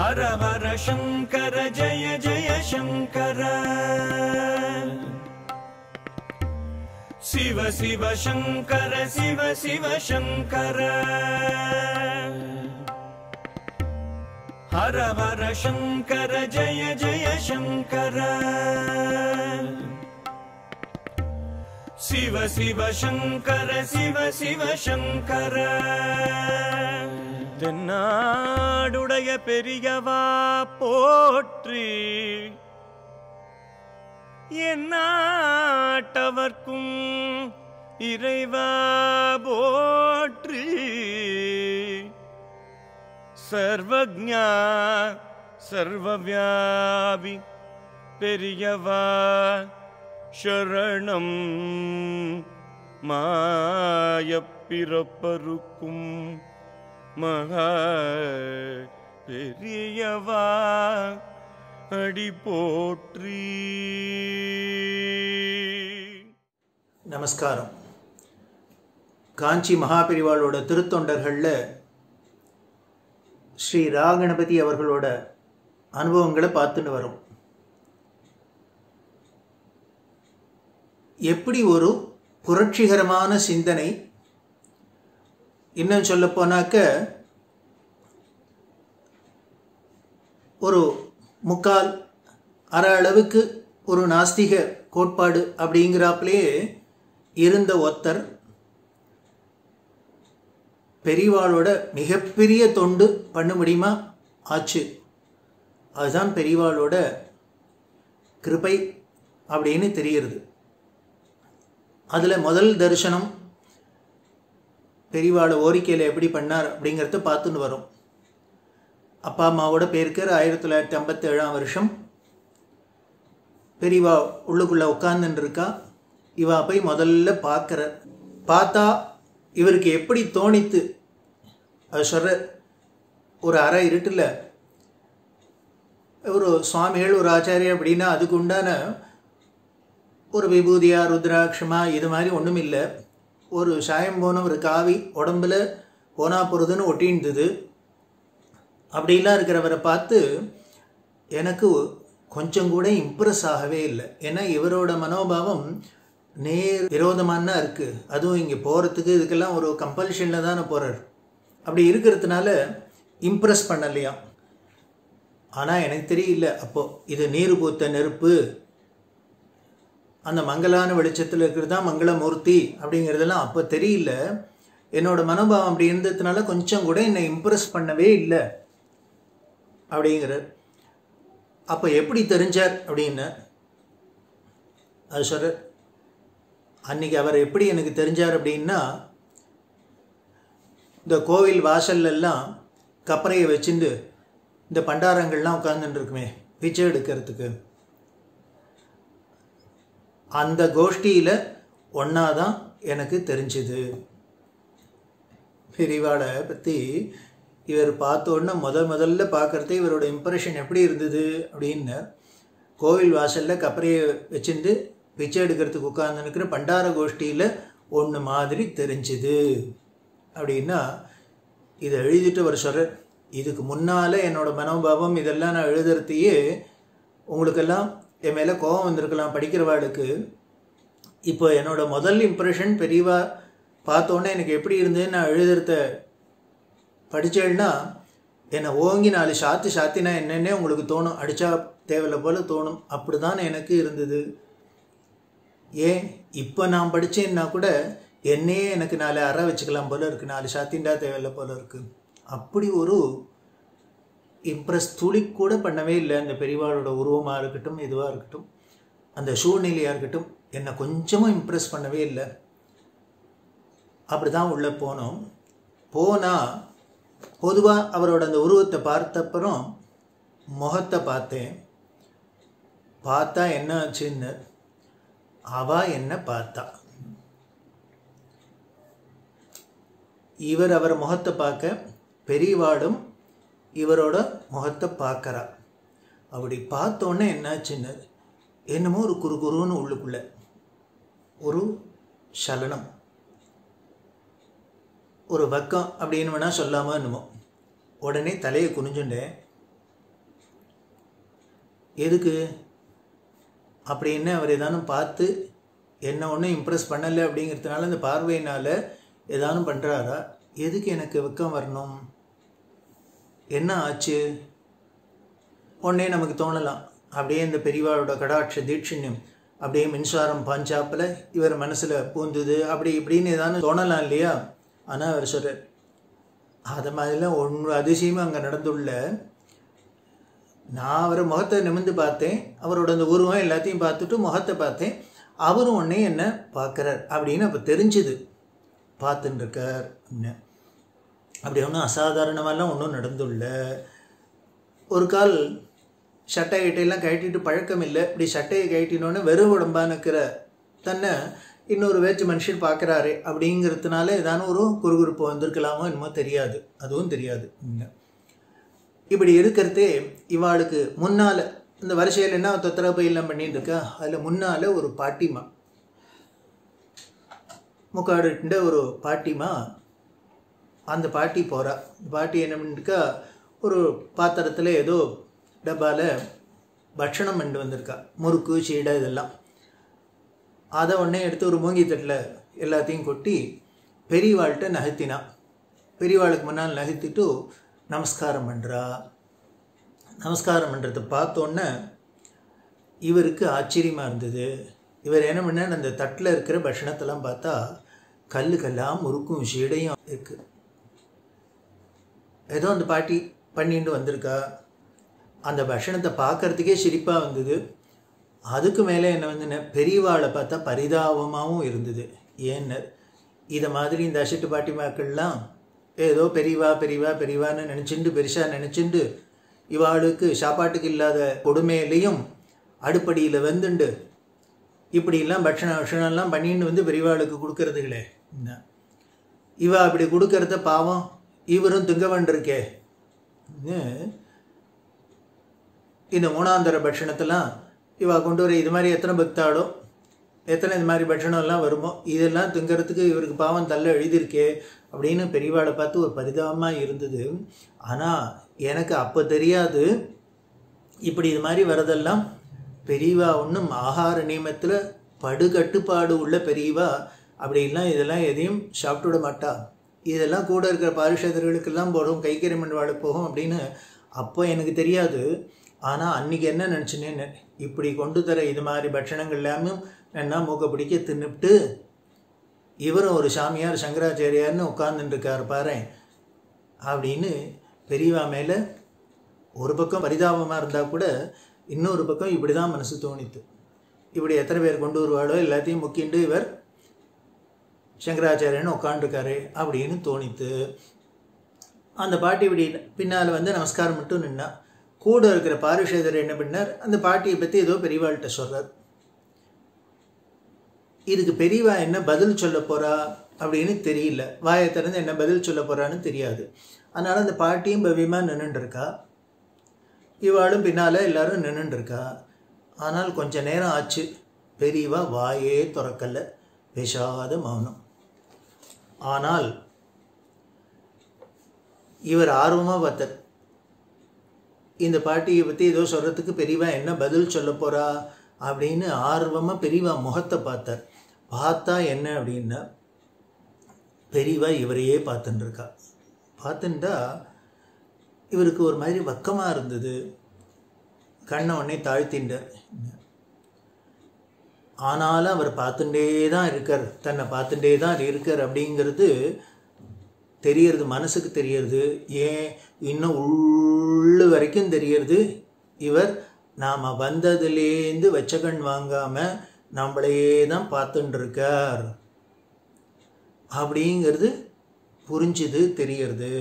हर हर शङ्कर जय जय शङ्कर शिव शिव शङ्कर शिव शिव शङ्कर हर हर शङ्कर जय जय शङ्कर शिव शिव शङ्कर शिव शिव शङ्कर தென்னாடுடைய பெரியவா போற்றி எந்நாட்டவர்க்கும் இறைவா போற்றி சர்வஜா சர்வவியாபி பெரியவா சரணம் மாயப்பிறப்பருக்கும் மகா பெரியவா அடி போற்றி நமஸ்காரம் காஞ்சி மகாபெரிவாளோட திருத்தொண்டர்களில் ஸ்ரீ ராகணபதி அவர்களோட அனுபவங்களை பார்த்துன்னு வரும் எப்படி ஒரு புரட்சிகரமான சிந்தனை இன்னும் சொல்ல போனாக்க ஒரு முக்கால் அரை அளவுக்கு ஒரு நாஸ்திக கோட்பாடு அப்படிங்கிறாப்புலேயே இருந்த ஒத்தர் பெரியவாளோட மிகப்பெரிய தொண்டு பண்ண முடியுமா ஆச்சு அதுதான் பெரியவாளோட கிருபை அப்படின்னு தெரிகிறது அதில் முதல் தரிசனம் பெரியவாளை ஓரிக்கையில் எப்படி பண்ணார் அப்படிங்கிறத பார்த்துன்னு வரும் அப்பா அம்மாவோட பேருக்கர் ஆயிரத்தி தொள்ளாயிரத்தி ஐம்பத்தேழாம் வருஷம் பெரியவா உள்ளுக்குள்ளே உட்காந்துன்னு இருக்கா இவா போய் முதல்ல பார்க்குற பார்த்தா இவருக்கு எப்படி தோணித்து அது சொல்கிற ஒரு அறை இருட்டில் ஒரு சுவாமிகள் ஒரு ஆச்சாரியர் அப்படின்னா அதுக்கு உண்டான ஒரு விபூதியா ருத்ராட்சமா இது மாதிரி ஒன்றும் இல்லை ஒரு சாயம் போன ஒரு காவி உடம்புல போனா போகிறதுன்னு ஒட்டியிருந்தது அப்படிலாம் இருக்கிறவரை பார்த்து எனக்கு கொஞ்சம் கூட இம்ப்ரெஸ் ஆகவே இல்லை ஏன்னா இவரோட மனோபாவம் நேர் விரோதமானா இருக்குது அதுவும் இங்கே போகிறதுக்கு இதுக்கெல்லாம் ஒரு கம்பல்ஷனில் தானே போகிறார் அப்படி இருக்கிறதுனால இம்ப்ரெஸ் பண்ணலையாம் ஆனால் எனக்கு தெரியல அப்போது இது நீர் பூத்த நெருப்பு அந்த மங்களான வெளிச்சத்தில் இருக்கிறது தான் மங்களமூர்த்தி அப்படிங்கிறதெல்லாம் அப்போ தெரியல என்னோட மனோபாவம் அப்படி இருந்ததுனால கொஞ்சம் கூட என்னை இம்ப்ரெஸ் பண்ணவே இல்லை அப்படிங்கிறார் அப்போ எப்படி தெரிஞ்சார் அப்படின்னு அது சொல்ற அன்னைக்கு அவர் எப்படி எனக்கு தெரிஞ்சார் அப்படின்னா இந்த கோவில் வாசல்லெல்லாம் கப்பறையை வச்சுட்டு இந்த பண்டாரங்கள்லாம் உட்காந்துட்டு இருக்குமே பிச்சை எடுக்கிறதுக்கு அந்த கோஷ்டியில் ஒன்றா தான் எனக்கு தெரிஞ்சுது பெரியவாளை பற்றி இவர் பார்த்த உடனே முதல் முதல்ல பார்க்குறதே இவரோட இம்ப்ரெஷன் எப்படி இருந்தது அப்படின்னு கோவில் வாசலில் கப்பறையை வச்சுட்டு பிச்சை எடுக்கிறதுக்கு உட்காந்துருக்கிற பண்டார கோஷ்டியில் ஒன்று மாதிரி தெரிஞ்சுது அப்படின்னா இதை எழுதிட்டு அவர் சொல்கிற இதுக்கு முன்னால் என்னோடய மனோபாவம் இதெல்லாம் நான் எழுதுறதையே உங்களுக்கெல்லாம் என் மேலே கோபம் வந்திருக்கலாம் படிக்கிறவாளுக்கு இப்போ என்னோட முதல் இம்ப்ரெஷன் பெரியவா பார்த்தோன்னே எனக்கு எப்படி இருந்ததுன்னு நான் எழுதுறத படித்தேன்னா என்னை ஓங்கி நாலு சாத்து சாத்தினா என்னென்னே உங்களுக்கு தோணும் அடித்தா தேவையில்ல போல் தோணும் அப்படி தான் எனக்கு இருந்தது ஏன் இப்போ நான் படித்தேன்னா கூட என்னையே எனக்கு நாலு அறை வச்சுக்கலாம் போல இருக்குது நாலு சாத்தின்டா தேவையில்ல போல இருக்குது அப்படி ஒரு இம்ப்ரெஸ் துளி கூட பண்ணவே இல்லை அந்த பெரியவாளோட உருவமாக இருக்கட்டும் இதுவாக இருக்கட்டும் அந்த சூழ்நிலையாக இருக்கட்டும் என்னை கொஞ்சமும் இம்ப்ரெஸ் பண்ணவே இல்லை அப்படி தான் உள்ளே போனோம் போனால் பொதுவாக அவரோட அந்த உருவத்தை பார்த்தப்புறம் முகத்தை பார்த்தேன் பார்த்தா என்ன ஆச்சுன்னு அவ என்ன பார்த்தா இவர் அவர் முகத்தை பார்க்க பெரியவாடும் இவரோட முகத்தை பார்க்கறா அப்படி பார்த்தோன்னே என்னாச்சுன்னு என்னமோ ஒரு குறு குருன்னு உள்ளுக்குள்ள ஒரு சலனம் ஒரு வக்கம் அப்படின்னு வேணால் சொல்லாமல் என்னமோ உடனே தலையை குனிஞ்சுட்டேன் எதுக்கு அப்படின்னு அவர் ஏதானும் பார்த்து என்ன ஒன்றும் இம்ப்ரெஸ் பண்ணலை அப்படிங்கிறதுனால அந்த பார்வையினால் ஏதானும் பண்ணுறாரா எதுக்கு எனக்கு வெக்கம் வரணும் என்ன ஆச்சு உடனே நமக்கு தோணலாம் அப்படியே இந்த பெரியவாளோட கடாட்ச தீட்சிண்யம் அப்படியே மின்சாரம் பாஞ்சாப்பில் இவர் மனசில் பூந்துது அப்படி இப்படின்னு ஏதானு தோணலாம் இல்லையா ஆனால் அவர் சொல்கிறார் அது மாதிரிலாம் ஒன்று அதிசயமாக அங்கே நடந்துள்ள நான் அவரை முகத்தை நிமிர்ந்து பார்த்தேன் அவரோட அந்த உருவம் எல்லாத்தையும் பார்த்துட்டு முகத்தை பார்த்தேன் அவரும் உடனே என்ன பார்க்குறார் அப்படின்னு அப்போ தெரிஞ்சுது பார்த்துட்டு இருக்கார் அப்படின்னு அப்படி ஒன்றும் அசாதாரணமாலாம் ஒன்றும் நடந்துள்ள ஒரு கால் சட்டை கிட்டையெல்லாம் கழட்டிட்டு பழக்கம் இல்லை இப்படி சட்டையை கழட்டினோன்னு வெறும் உடம்பாக இருக்கிற தன்னை இன்னொரு வேற்று மனுஷன் பார்க்குறாரு அப்படிங்கிறதுனால ஏதான ஒரு குறுகுறுப்பு வந்திருக்கலாமோ என்னமோ தெரியாது அதுவும் தெரியாது இன்னும் இப்படி இருக்கிறதே இவாளுக்கு முன்னால் இந்த வரிசையில் என்ன தொத்தரவு எல்லாம் பண்ணிட்டு இருக்கா அதில் முன்னால் ஒரு பாட்டிமா முக்காடுன்ற ஒரு பாட்டிமா அந்த பாட்டி போகிறா பாட்டி என்ன பண்ணிருக்கா ஒரு பாத்திரத்தில் ஏதோ டப்பாவில் பட்சணம் பண்ணி வந்திருக்கா முறுக்கு சீடை இதெல்லாம் அதை உடனே எடுத்து ஒரு மூங்கி தட்டில் எல்லாத்தையும் கொட்டி பெரியவாள்கிட்ட நகர்த்தினா பெரியவாளுக்கு முன்னால் நகர்த்திட்டு நமஸ்காரம் பண்ணுறா நமஸ்காரம் பண்ணுறதை பார்த்தோன்னே இவருக்கு ஆச்சரியமாக இருந்தது இவர் என்ன பண்ணார் அந்த தட்டில் இருக்கிற பட்சணத்தெல்லாம் பார்த்தா கல்லு கல்லாக முறுக்கும் சீடையும் இருக்குது ஏதோ அந்த பாட்டி பண்ணிட்டு வந்திருக்கா அந்த பட்சணத்தை பார்க்கறதுக்கே சிரிப்பாக வந்தது அதுக்கு மேலே என்ன வந்து பெரியவாளை பார்த்தா பரிதாபமாகவும் இருந்தது ஏன்னு இதை மாதிரி இந்த அசிட்டு பாட்டிமாக்கள்லாம் ஏதோ பெரியவா பெரியவா பெரியவான்னு நினச்சிண்டு பெருசாக நினச்சிண்டு இவாளுக்கு சாப்பாட்டுக்கு இல்லாத கொடுமையிலையும் அடுப்படியில் வந்துண்டு இப்படிலாம் பட்சண பட்சணம்லாம் பண்ணிட்டு வந்து பெரியவாளுக்கு கொடுக்கறதுகளே என்ன இவ அப்படி கொடுக்கறத பாவம் இவரும் திங்க வேண்டிருக்கே இந்த மூணாந்தர பட்சணத்தெல்லாம் இவா கொண்டு வர இது மாதிரி எத்தனை பக்தாளோ எத்தனை இது மாதிரி பட்சணம்லாம் வருமோ இதெல்லாம் திங்கிறதுக்கு இவருக்கு பாவம் தள்ள எழுதியிருக்கே அப்படின்னு பெரியவாளை பார்த்து ஒரு பரிதாபமாக இருந்தது ஆனால் எனக்கு அப்போ தெரியாது இப்படி இது மாதிரி வரதெல்லாம் பெரியவா ஒன்றும் ஆகார நியமத்தில் படுகட்டுப்பாடு உள்ள பெரியவா அப்படிலாம் இதெல்லாம் எதையும் சாப்பிட்டு விட மாட்டா இதெல்லாம் கூட இருக்கிற பாரிஷதர்களுக்கெல்லாம் போடும் கைக்கறி மண்வாழ போகும் அப்படின்னு அப்போ எனக்கு தெரியாது ஆனால் அன்றைக்கி என்ன நினச்சினேன்னு இப்படி கொண்டு தர இது மாதிரி பட்சணங்கள் எல்லாமே என்ன மூக்க பிடிக்க தின்னுப்ட்டு இவரும் ஒரு சாமியார் சங்கராச்சாரியார்னு உட்கார்ந்துட்டுருக்கார் பாரு அப்படின்னு பெரியவா மேலே ஒரு பக்கம் பரிதாபமாக இருந்தால் கூட இன்னொரு பக்கம் இப்படி தான் மனசு தோணித்து இப்படி எத்தனை பேர் கொண்டு வருவாளோ எல்லாத்தையும் முக்கிண்டு இவர் சங்கராச்சாரியன்னு உட்காண்டிருக்காரு அப்படின்னு தோணித்து அந்த பாட்டி இப்படி பின்னால் வந்து நமஸ்காரம் மட்டும் நின்னா கூட இருக்கிற பாரிஷேதர் என்ன பண்ணார் அந்த பாட்டியை பற்றி ஏதோ பெரியவாள்கிட்ட சொல்கிறார் இதுக்கு பெரியவா என்ன பதில் சொல்ல போகிறா அப்படின்னு தெரியல வாயை திறந்து என்ன பதில் சொல்ல போகிறான்னு தெரியாது அதனால் அந்த பாட்டியும் பவ்யமாக நின்றுட்டுருக்கா இவாளும் பின்னால் எல்லாரும் நின்றுட்டுருக்கா ஆனால் கொஞ்ச நேரம் ஆச்சு பெரியவா வாயே திறக்கல பேசாத மௌனம் ஆனால் இவர் ஆர்வமாக பார்த்தார் இந்த பாட்டியை பற்றி ஏதோ சொல்கிறதுக்கு பெரியவா என்ன பதில் சொல்ல போகிறா அப்படின்னு ஆர்வமாக பெரியவா முகத்தை பார்த்தார் பார்த்தா என்ன அப்படின்னா பெரியவா இவரையே பார்த்துட்டு இருக்கா பார்த்துட்டா இவருக்கு ஒரு மாதிரி வக்கமாக இருந்தது கண்ணை உடனே தாழ்த்தின்றார் ஆனாலும் அவர் பார்த்துட்டே தான் இருக்கார் தன்னை பார்த்துட்டே தான் இருக்கார் அப்படிங்கிறது தெரியறது மனசுக்கு தெரியறது ஏன் இன்னும் உள்ள வரைக்கும் தெரியறது இவர் நாம் வந்ததுலேருந்து வச்ச கண் வாங்காமல் நம்மளையே தான் பார்த்துட்டு இருக்கார் அப்படிங்கிறது புரிஞ்சுது தெரியறது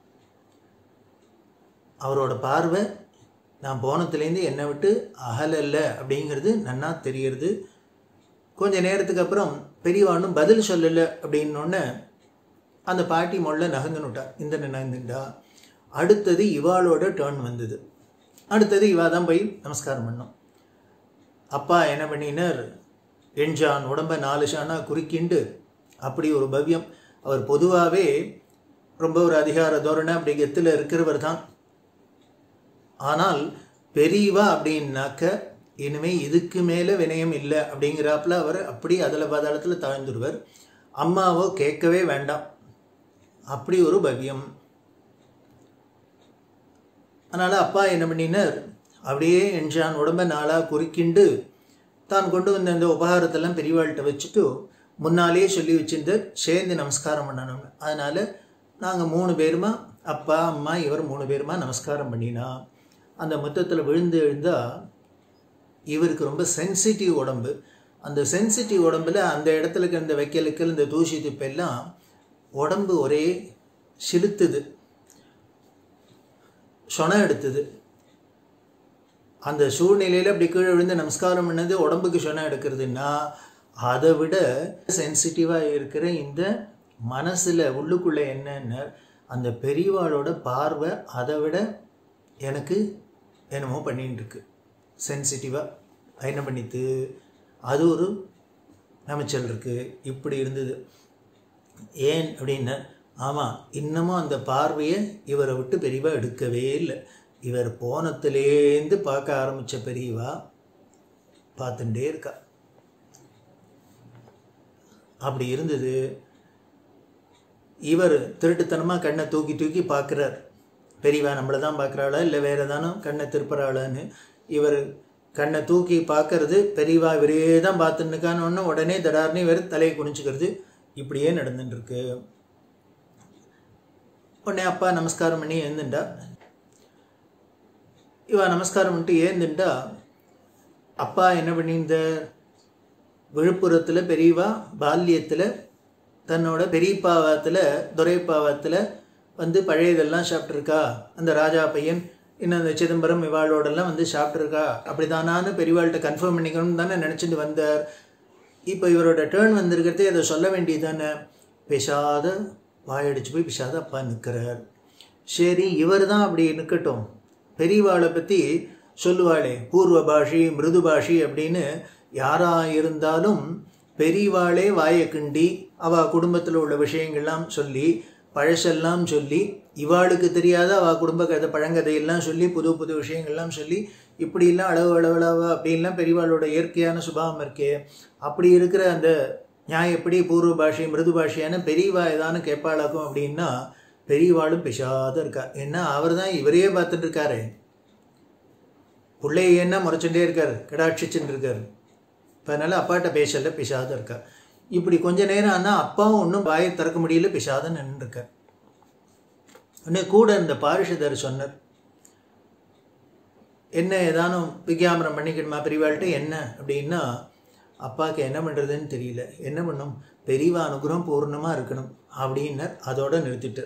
அவரோட பார்வை நான் போனத்துலேருந்து என்னை விட்டு அகலல்ல அப்படிங்கிறது நன்னா தெரியறது கொஞ்ச நேரத்துக்கு அப்புறம் பெரியவானும் பதில் சொல்லலை அப்படின்னோடனே அந்த பாட்டி மொள்ள நகர்ந்துனுட்டா இந்த நகர்ந்துட்டா அடுத்தது இவாளோட டேர்ன் வந்தது அடுத்தது இவா தான் போய் நமஸ்காரம் பண்ணோம் அப்பா என்ன பண்ணினார் எண்ஜான் உடம்ப நாலு ஷானா குறுக்கிண்டு அப்படி ஒரு பவ்யம் அவர் பொதுவாகவே ரொம்ப ஒரு அதிகார தோரணை அப்படி கெத்தில் இருக்கிறவர் தான் ஆனால் பெரியவா அப்படின்னாக்க இனிமே இதுக்கு மேலே வினயம் இல்லை அப்படிங்கிறாப்புல அவர் அப்படி அதில் பாதாளத்தில் தாழ்ந்துடுவார் அம்மாவோ கேட்கவே வேண்டாம் அப்படி ஒரு பவ்யம் அதனால் அப்பா என்ன பண்ணினார் அப்படியே என்ஜான் உடம்ப நாளாக குறுக்கிண்டு தான் கொண்டு வந்த அந்த உபகாரத்தெல்லாம் பெரியவாள்கிட்ட வச்சுட்டு முன்னாலேயே சொல்லி வச்சிருந்தார் சேர்ந்து நமஸ்காரம் பண்ணணும்னு அதனால் நாங்கள் மூணு பேருமா அப்பா அம்மா இவர் மூணு பேருமா நமஸ்காரம் பண்ணினா அந்த மொத்தத்தில் விழுந்து எழுந்தா இவருக்கு ரொம்ப சென்சிட்டிவ் உடம்பு அந்த சென்சிட்டிவ் உடம்புல அந்த இடத்துல இருக்க இந்த வைக்கலுக்கள் இந்த தூசி துப்பெல்லாம் உடம்பு ஒரே சிலுத்துது சொனம் எடுத்தது அந்த சூழ்நிலையில் அப்படி கீழே விழுந்து நமஸ்காரம் பண்ணது உடம்புக்கு சொனம் எடுக்கிறதுன்னா அதை விட சென்சிட்டிவாக இருக்கிற இந்த மனசில் உள்ளுக்குள்ளே என்னென்ன அந்த பெரியவாளோட பார்வை அதை விட எனக்கு என்னமோ பண்ணின்னு இருக்கு சென்சிட்டிவாக என்ன பண்ணித்து அது ஒரு அமைச்சல் இருக்குது இப்படி இருந்தது ஏன் அப்படின்னா ஆமாம் இன்னமும் அந்த பார்வையை இவரை விட்டு பெரியவா எடுக்கவே இல்லை இவர் போனத்துலேருந்து பார்க்க ஆரம்பித்த பெரியவா பார்த்துட்டே இருக்கா அப்படி இருந்தது இவர் திருட்டுத்தனமாக கண்ணை தூக்கி தூக்கி பார்க்குறார் பெரியவா நம்மளை தான் பார்க்குறாளா இல்லை வேறு ஏதானும் கண்ணை திருப்புறாளான்னு இவர் கண்ணை தூக்கி பார்க்கறது பெரியவா இவரே தான் பார்த்துன்னுக்கான்னு உடனே தடார்னு இவர் தலையை குனிச்சுக்கிறது இப்படியே நடந்துட்டு இருக்கு உடனே அப்பா நமஸ்காரம் பண்ணி எழுந்துட்டா இவா நமஸ்காரம் பண்ணிட்டு ஏந்துட்டா அப்பா என்ன பண்ணியிருந்த விழுப்புரத்தில் பெரியவா பால்யத்தில் தன்னோட பெரியப்பாவத்தில் துரைப்பாவத்தில் வந்து பழையதெல்லாம் சாப்பிட்ருக்கா அந்த ராஜா பையன் இன்னும் அந்த சிதம்பரம் இவாளோடெல்லாம் வந்து சாப்பிட்ருக்கா அப்படி தானான்னு பெரியவாள்கிட்ட கன்ஃபார்ம் பண்ணிக்கணும்னு தானே நினச்சிட்டு வந்தார் இப்போ இவரோட டேர்ன் வந்திருக்கிறதே அதை சொல்ல வேண்டியது தானே பேசாத வாயடிச்சு போய் பிசாத அப்பா நிற்கிறார் சரி இவர் தான் அப்படி நிற்கட்டும் பெரியவாளை பற்றி சொல்லுவாளே பூர்வ பாஷி மிருது பாஷி அப்படின்னு யாராக இருந்தாலும் பெரியவாளே வாயை கிண்டி அவள் குடும்பத்தில் உள்ள விஷயங்கள்லாம் சொல்லி பழசெல்லாம் சொல்லி இவாளுக்கு தெரியாத அவள் குடும்ப கதை பழங்கதையெல்லாம் சொல்லி புது புது விஷயங்கள்லாம் சொல்லி இப்படிலாம் அளவு அளவளவு அப்படின்லாம் பெரியவாளோட இயற்கையான சுபாவம் இருக்கே அப்படி இருக்கிற அந்த நியாயம் எப்படி பூர்வ பாஷை மிருது பாஷையான பெரியவா ஏதானு கேட்பாளாக்கும் அப்படின்னா பெரியவாளும் பிசாத இருக்கா ஏன்னா அவர் தான் இவரையே பார்த்துட்டு இருக்காரு பிள்ளைய என்ன முறைச்சுட்டே இருக்கார் கிடாட்சிச்சுட்டு இருக்கார் இப்போ அதனால் அப்பாட்ட பேசல பிசாத இருக்கா இப்படி கொஞ்ச நேரம் ஆனால் அப்பாவும் ஒன்றும் வாயை திறக்க முடியல பிசாத நின்றுருக்கார் உடனே கூட இந்த பாரிஷதர் சொன்னார் என்ன ஏதானும் விக்யாமரம் பண்ணிக்கணுமா பெரியவாள்கிட்ட என்ன அப்படின்னா அப்பாவுக்கு என்ன பண்ணுறதுன்னு தெரியல என்ன பண்ணும் பெரியவா அனுகிரகம் பூர்ணமாக இருக்கணும் அப்படின்னர் அதோட நிறுத்திட்டு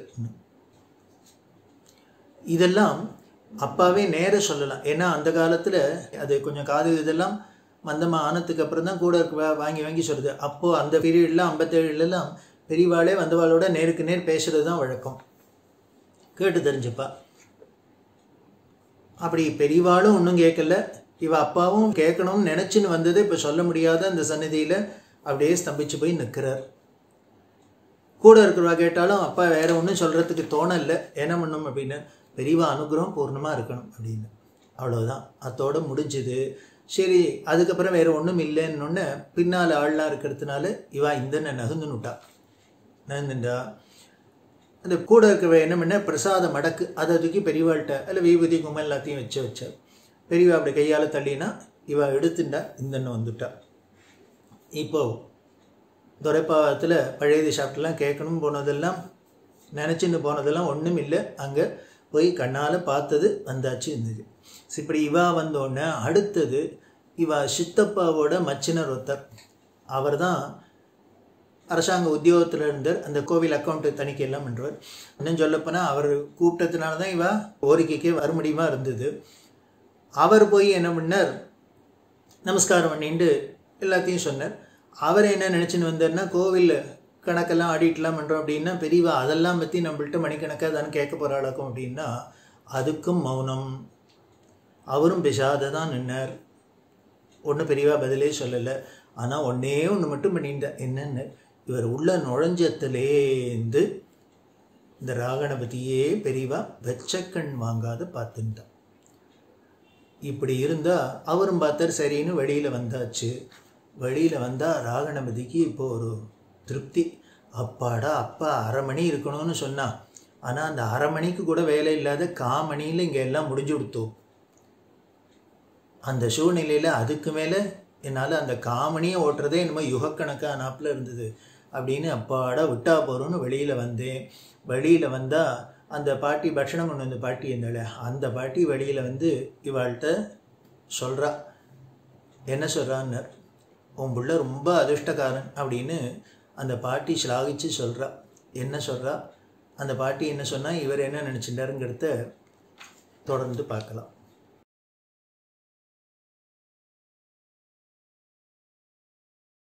இதெல்லாம் அப்பாவே நேர சொல்லலாம் ஏன்னா அந்த காலத்தில் அது கொஞ்சம் காது இதெல்லாம் மந்தமாக ஆனதுக்கு அப்புறம் தான் கூட இருக்க வாங்கி வாங்கி சொல்லுது அப்போது அந்த பீரியடில் ஐம்பத்தேழுலலாம் பெரியவாளே வந்தவாளோட நேருக்கு நேர் பேசுகிறது தான் வழக்கம் கேட்டு தெரிஞ்சுப்பா அப்படி பெரியவாளும் ஒன்றும் கேட்கல இவ அப்பாவும் கேட்கணும்னு நினச்சின்னு வந்தது இப்போ சொல்ல முடியாத அந்த சந்நிதியில் அப்படியே ஸ்தம்பிச்சு போய் நிற்கிறார் கூட இருக்கிறவா கேட்டாலும் அப்பா வேற ஒன்றும் சொல்கிறதுக்கு தோணலை என்ன பண்ணும் அப்படின்னு பெரியவா அனுகிரகம் பூர்ணமாக இருக்கணும் அப்படின்னு அவ்வளோதான் அத்தோட முடிஞ்சுது சரி அதுக்கப்புறம் வேறு ஒன்றும் இல்லைன்னு பின்னால் ஆள்லாம் இருக்கிறதுனால இவா இந்த நகுந்துன்னுட்டா நகுந்துண்டா அந்த கூட இருக்கிற என்ன பண்ண பிரசாத மடக்கு அதை தூக்கி பெரியவாள்கிட்ட அதில் விபூதி கும்பல் எல்லாத்தையும் வச்சு வச்சார் பெரியவா அப்படி கையால் தள்ளினா இவ எடுத்துட்டா இந்தன்னு வந்துட்டா இப்போ துரைப்பாவத்தில் பழையது சாப்பிட்டுலாம் கேட்கணும் போனதெல்லாம் நினச்சின்னு போனதெல்லாம் ஒன்றும் இல்லை அங்கே போய் கண்ணால் பார்த்தது வந்தாச்சு இருந்தது இப்படி இவா வந்தோடனே அடுத்தது இவா சித்தப்பாவோட மச்சினர் ஒருத்தர் அவர் தான் அரசாங்க உத்தியோகத்தில் இருந்தார் அந்த கோவில் அக்கௌண்ட்டு தணிக்கை எல்லாம் பண்ணுறார் இன்னும் சொல்லப்போனால் அவர் கூப்பிட்டதுனால தான் இவா கோரிக்கைக்கே வர முடியுமா இருந்தது அவர் போய் என்ன பண்ணார் நமஸ்காரம் பண்ணிட்டு எல்லாத்தையும் சொன்னார் அவர் என்ன நினச்சின்னு வந்தார்னா கோவில் கணக்கெல்லாம் ஆடிட்லாம் பண்ணுறோம் அப்படின்னா பெரியவா அதெல்லாம் பற்றி நம்மள்ட்ட மணிக்கணக்காக தானே கேட்க போகிறாளாக்கும் அப்படின்னா அதுக்கும் மௌனம் அவரும் பிசாத தான் நின்னார் ஒன்றும் பெரியவா பதிலே சொல்லலை ஆனால் ஒன்றே ஒன்று மட்டும் பண்ணியிருந்தார் என்னென்னு இவர் உள்ள நுழைஞ்சத்துலேருந்து இந்த ராகணபதியே பெரியவா வெச்சக்கண் வாங்காத பார்த்துட்டான் இப்படி இருந்தால் அவரும் பார்த்தார் சரின்னு வெளியில் வந்தாச்சு வெளியில் வந்தால் ராகணபதிக்கு இப்போ ஒரு திருப்தி அப்பாடா அப்பா அரை மணி இருக்கணும்னு சொன்னான் ஆனால் அந்த அரை மணிக்கு கூட வேலை இல்லாத காமணியில் இங்கே எல்லாம் முடிஞ்சு கொடுத்தோம் அந்த சூழ்நிலையில் அதுக்கு மேலே என்னால் அந்த காமணியை ஓட்டுறதே என்னமோ யுகக்கணக்காக நாப்பில் இருந்தது அப்படின்னு அப்பாடா விட்டா போகிறோன்னு வெளியில் வந்தேன் வெளியில் வந்தால் அந்த பாட்டி பட்சணம் கொண்டு வந்த பாட்டி இருந்தால அந்த பாட்டி வெளியில் வந்து இவாள்கிட்ட சொல்கிறா என்ன சொல்கிறான்னு உன் புள்ள ரொம்ப அதிர்ஷ்டக்காரன் அப்படின்னு அந்த பாட்டி ஸ்லாகிச்சு சொல்கிறா என்ன சொல்கிறா அந்த பாட்டி என்ன சொன்னால் இவர் என்ன நினச்சிட்டாருங்கிறத தொடர்ந்து பார்க்கலாம்